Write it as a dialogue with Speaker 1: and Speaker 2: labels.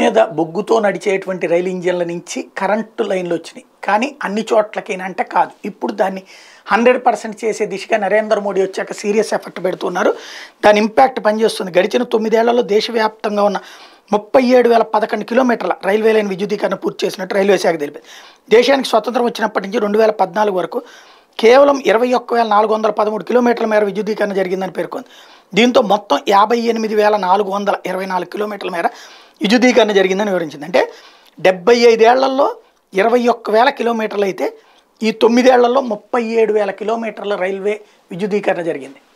Speaker 1: మీద బొగ్గుతో నడిచేటువంటి రైలు ఇంజిన్ల నుంచి కరెంటు లైన్లు వచ్చినాయి కానీ అన్ని చోట్లకేనంటే కాదు ఇప్పుడు దాన్ని హండ్రెడ్ పర్సెంట్ చేసే దిశగా నరేంద్ర మోడీ వచ్చాక సీరియస్ ఎఫర్ట్ పెడుతున్నారు దాని ఇంపాక్ట్ పనిచేస్తుంది గడిచిన తొమ్మిదేళ్లలో దేశవ్యాప్తంగా ఉన్న ముప్పై ఏడు వేల పదకొండు కిలోమీటర్ల రైల్వే లైన్ విద్యుదీకరణ పూర్తి చేసినట్టు రైల్వే శాఖ తెలిపింది దేశానికి స్వతంత్రం వచ్చినప్పటి నుంచి రెండు వేల పద్నాలుగు వరకు కేవలం ఇరవై ఒక్క వేల నాలుగు వందల పదమూడు కిలోమీటర్ల మేర విద్యుదీకరణ జరిగిందని పేర్కొంది దీంతో మొత్తం యాభై ఎనిమిది వేల నాలుగు వందల ఇరవై నాలుగు కిలోమీటర్ల మేర విద్యుదీకరణ జరిగిందని వివరించింది అంటే డెబ్బై ఐదేళ్లలో ఇరవై ఒక్క వేల కిలోమీటర్లు అయితే ఈ తొమ్మిదేళ్లలో ముప్పై ఏడు వేల కిలోమీటర్ల రైల్వే విద్యుదీకరణ జరిగింది